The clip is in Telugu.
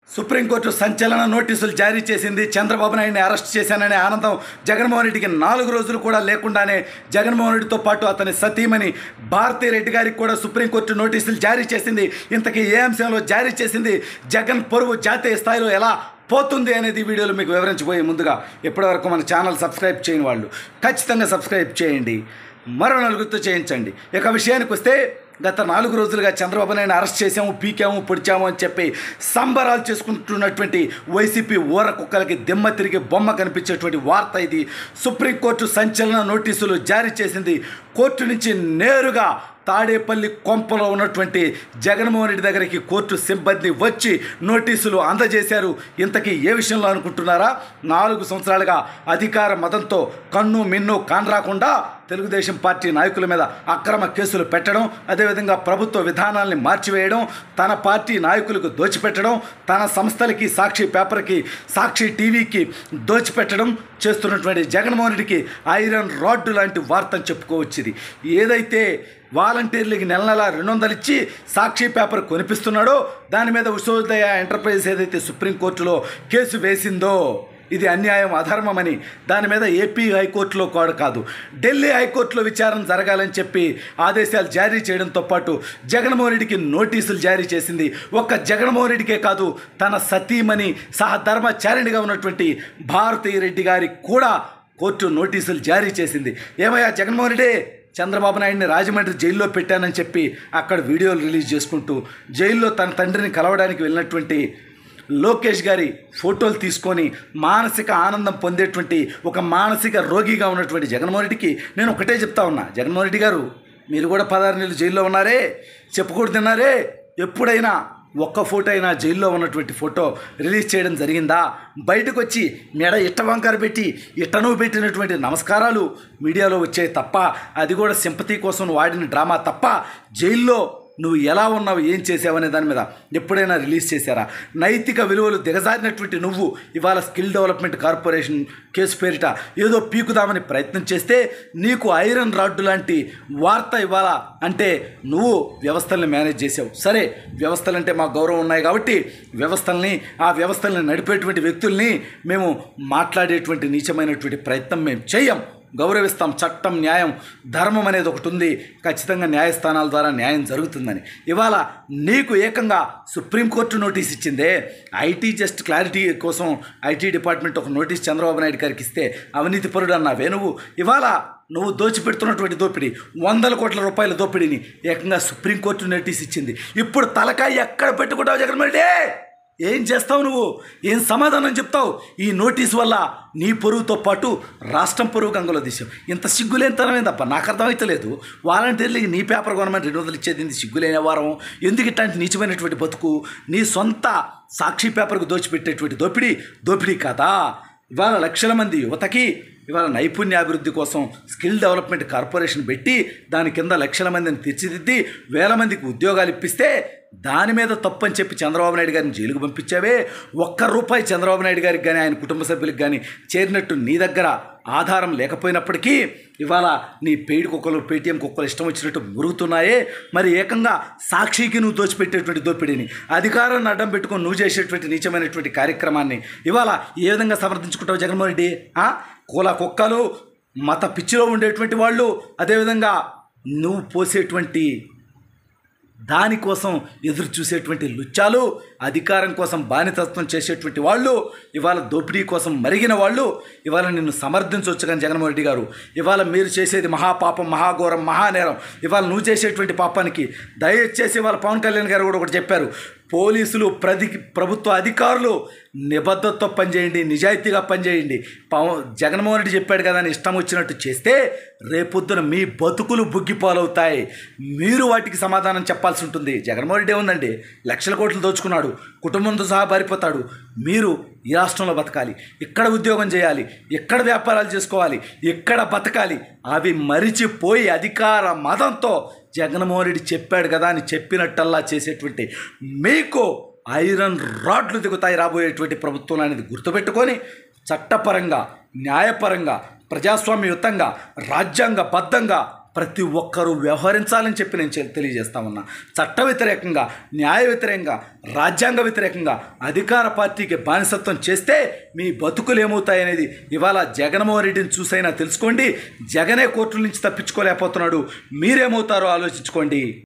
సుప్రీంకోర్టు సంచలన నోటీసులు జారీ చేసింది చంద్రబాబు నాయుడిని అరెస్ట్ చేశాననే ఆనందం జగన్మోహన్ రెడ్డికి నాలుగు రోజులు కూడా లేకుండానే జగన్మోహన్ రెడ్డితో పాటు అతని సతీమణి భారతీ రెడ్డి గారికి కూడా సుప్రీంకోర్టు నోటీసులు జారీ చేసింది ఇంతకీ ఏ అంశంలో జారీ చేసింది జగన్ పొరుగు జాతీయ స్థాయిలో ఎలా పోతుంది అనేది ఈ వీడియోలో మీకు వివరించబోయే ముందుగా ఇప్పటివరకు మన ఛానల్ సబ్స్క్రైబ్ చేయని వాళ్ళు ఖచ్చితంగా సబ్స్క్రైబ్ చేయండి మరో నలుగురితో చేయించండి ఇక విషయానికి వస్తే గత నాలుగు రోజులుగా చంద్రబాబు నాయుడు అరెస్ట్ చేసాము పీకాము పొడిచాము అని చెప్పి సంబరాలు చేసుకుంటున్నటువంటి వైసీపీ ఊర కుక్కలకి దిమ్మ తిరిగి బొమ్మ కనిపించేటువంటి వార్త ఇది సుప్రీంకోర్టు సంచలన నోటీసులు జారీ చేసింది కోర్టు నుంచి నేరుగా తాడేపల్లి కొంపలో ఉన్నటువంటి జగన్మోహన్ రెడ్డి దగ్గరికి కోర్టు సిబ్బంది వచ్చి నోటీసులు అందజేశారు ఇంతకీ ఏ విషయంలో అనుకుంటున్నారా నాలుగు సంవత్సరాలుగా అధికార మతంతో కన్ను మిన్ను కానరాకుండా తెలుగుదేశం పార్టీ నాయకుల మీద అక్రమ కేసులు పెట్టడం అదేవిధంగా ప్రభుత్వ విధానాల్ని మార్చివేయడం తన పార్టీ నాయకులకు దోచిపెట్టడం తన సంస్థలకి సాక్షి పేపర్కి సాక్షి టీవీకి దోచిపెట్టడం చేస్తున్నటువంటి జగన్మోహన్ రెడ్డికి ఐరన్ రాడ్డు లాంటి వార్తను చెప్పుకోవచ్చింది ఏదైతే వాలంటీర్లకి నెల నెల రెండు వందలు ఇచ్చి సాక్షి పేపర్ కొనిపిస్తున్నాడో దాని మీద ఉషోదయ ఎంటర్ప్రైజెస్ ఏదైతే సుప్రీంకోర్టులో కేసు వేసిందో ఇది అన్యాయం అధర్మమని దాని మీద ఏపీ హైకోర్టులో కూడా కాదు ఢిల్లీ హైకోర్టులో విచారణ జరగాలని చెప్పి ఆదేశాలు జారీ చేయడంతో పాటు జగన్మోహన్ రెడ్డికి నోటీసులు జారీ చేసింది ఒక్క జగన్మోహన్ రెడ్డికే కాదు తన సతీమణి సహధర్మచారిణిగా ఉన్నటువంటి భారతీయ రెడ్డి గారికి కూడా కోర్టు నోటీసులు జారీ చేసింది ఏమయ్యా జగన్మోహన్ రెడ్డి చంద్రబాబు నాయుడిని రాజమండ్రి జైల్లో పెట్టానని చెప్పి అక్కడ వీడియోలు రిలీజ్ చేసుకుంటూ జైల్లో తన తండ్రిని కలవడానికి వెళ్ళినటువంటి లోకేష్ గారి ఫోటోలు తీసుకొని మానసిక ఆనందం పొందేటువంటి ఒక మానసిక రోగిగా ఉన్నటువంటి జగన్మోహన్ రెడ్డికి నేను ఒకటే చెప్తా ఉన్నా జగన్మోహన్ రెడ్డి గారు మీరు కూడా పదహారు నెలలు జైల్లో ఉన్నారే చెప్పుకూడదు తిన్నారే ఎప్పుడైనా ఒక్క ఫోటో అయినా జైల్లో ఉన్నటువంటి ఫోటో రిలీజ్ చేయడం జరిగిందా బయటకు వచ్చి మెడ ఇట్ట వంకర పెట్టి ఇట్టను పెట్టినటువంటి నమస్కారాలు మీడియాలో వచ్చాయి తప్ప అది కూడా సింపతి కోసం వాడిన డ్రామా తప్ప జైల్లో నువ్వు ఎలా ఉన్నావు ఏం చేసావు అనే దాని మీద ఎప్పుడైనా రిలీజ్ చేశారా నైతిక విలువలు దిగజారినటువంటి నువ్వు ఇవాళ స్కిల్ డెవలప్మెంట్ కార్పొరేషన్ కేసు పేరిట ఏదో పీకుదామని ప్రయత్నం చేస్తే నీకు ఐరన్ రాడ్డు లాంటి వార్త ఇవ్వాలా అంటే నువ్వు వ్యవస్థల్ని మేనేజ్ చేసావు సరే వ్యవస్థలు అంటే మాకు గౌరవం ఉన్నాయి కాబట్టి వ్యవస్థల్ని ఆ వ్యవస్థల్ని నడిపేటువంటి వ్యక్తుల్ని మేము మాట్లాడేటువంటి నీచమైనటువంటి ప్రయత్నం మేము చెయ్యం గౌరవిస్తాం చట్టం న్యాయం ధర్మం అనేది ఒకటి ఉంది ఖచ్చితంగా న్యాయస్థానాల ద్వారా న్యాయం జరుగుతుందని ఇవాళ నీకు ఏకంగా సుప్రీంకోర్టు నోటీస్ ఇచ్చిందే ఐటీ జస్ట్ క్లారిటీ కోసం ఐటీ డిపార్ట్మెంట్ ఒక నోటీస్ చంద్రబాబు నాయుడు గారికి ఇస్తే అవినీతి పరుడు అన్నావే నువ్వు ఇవాళ నువ్వు దోచిపెడుతున్నటువంటి దోపిడీ వందల కోట్ల రూపాయల దోపిడీని ఏకంగా సుప్రీంకోర్టు నోటీస్ ఇచ్చింది ఇప్పుడు తలకాయ ఎక్కడ పెట్టుకుంటావు జగన్మోహన్ రెడ్డి ఏం చేస్తావు నువ్వు ఏం సమాధానం చెప్తావు ఈ నోటీస్ వల్ల నీ పొరుగుతో పాటు రాష్ట్రం పొరుగు గంగలో తీసావు ఇంత సిగ్గులేనితనమే తప్ప నాకు అర్థమైతలేదు వాలంటీర్లకి నీ పేపర్ కొనమని రెండు వందలు ఇచ్చేది ఇంత సిగ్గులేని వారం ఎందుకు ఇట్లాంటి నీచమైనటువంటి బతుకు నీ సొంత సాక్షి పేపర్కు దోచిపెట్టేటువంటి దోపిడీ దోపిడీ కాదా ఇవాళ లక్షల మంది యువతకి ఇవాళ నైపుణ్యాభివృద్ధి కోసం స్కిల్ డెవలప్మెంట్ కార్పొరేషన్ పెట్టి దాని కింద లక్షల మందిని తీర్చిదిద్ది వేల మందికి ఉద్యోగాలు ఇప్పిస్తే దాని మీద తప్పు అని చెప్పి చంద్రబాబు నాయుడు గారిని జైలుకు పంపించావే ఒక్క రూపాయి చంద్రబాబు నాయుడు గారికి కానీ ఆయన కుటుంబ సభ్యులకు కానీ చేరినట్టు నీ దగ్గర ఆధారం లేకపోయినప్పటికీ ఇవాళ నీ పెయిడ్ కుక్కలు పేటీఎం కుక్కలు ఇష్టం వచ్చినట్టు మురుగుతున్నాయే మరి ఏకంగా సాక్షికి నువ్వు దోచిపెట్టేటువంటి దోపిడీని అధికారాన్ని అడ్డం పెట్టుకొని నువ్వు చేసేటువంటి నీచమైనటువంటి కార్యక్రమాన్ని ఇవాళ ఏ విధంగా సమర్థించుకుంటావు జగన్మోహన్ రెడ్డి ఆ? కుల కుక్కలు మత పిచ్చిలో ఉండేటువంటి వాళ్ళు అదేవిధంగా నువ్వు పోసేటువంటి దానికోసం ఎదురు చూసేటువంటి లుచ్చాలు అధికారం కోసం బానితత్వం చేసేటువంటి వాళ్ళు ఇవాళ దోపిడీ కోసం మరిగిన వాళ్ళు ఇవాళ నిన్ను సమర్థించవచ్చు కానీ జగన్మోహన్ రెడ్డి గారు ఇవాళ మీరు చేసేది మహాపాపం మహాఘోరం మహానేరం ఇవాళ నువ్వు చేసేటువంటి పాపానికి దయచేసి ఇవాళ పవన్ కళ్యాణ్ గారు కూడా ఒకటి చెప్పారు పోలీసులు ప్రతి ప్రభుత్వ అధికారులు నిబద్ధతతో పనిచేయండి నిజాయితీగా పనిచేయండి పవన్ జగన్మోహన్ రెడ్డి చెప్పాడు కదా అని ఇష్టం వచ్చినట్టు చేస్తే రేపొద్దున మీ బతుకులు బుగ్గిపాలవుతాయి మీరు వాటికి సమాధానం చెప్పాల్సి ఉంటుంది జగన్మోహన్ రెడ్డి ఏముందండి లక్షల కోట్లు దోచుకున్నాడు కుటుంబంతో సహా పారిపోతాడు మీరు ఈ రాష్ట్రంలో బతకాలి ఇక్కడ ఉద్యోగం చేయాలి ఎక్కడ వ్యాపారాలు చేసుకోవాలి ఎక్కడ బతకాలి అవి మరిచిపోయి అధికార మదంతో జగన్మోహన్ రెడ్డి చెప్పాడు కదా అని చెప్పినట్టల్లా చేసేటువంటి మీకు ఐరన్ రాడ్లు దిగుతాయి రాబోయేటువంటి ప్రభుత్వం అనేది గుర్తుపెట్టుకొని చట్టపరంగా న్యాయపరంగా ప్రజాస్వామ్యయుతంగా రాజ్యాంగబద్ధంగా ప్రతి ఒక్కరూ వ్యవహరించాలని చెప్పి నేను చె- తెలియజేస్తా ఉన్నా చట్ట వ్యతిరేకంగా న్యాయ వ్యతిరేకంగా రాజ్యాంగ వ్యతిరేకంగా అధికార పార్టీకి బానిసత్వం చేస్తే మీ బతుకులు ఏమవుతాయనేది ఇవాళ జగన్మోహన్ రెడ్డిని చూసైనా తెలుసుకోండి జగనే కోర్టుల నుంచి తప్పించుకోలేకపోతున్నాడు మీరేమవుతారో ఆలోచించుకోండి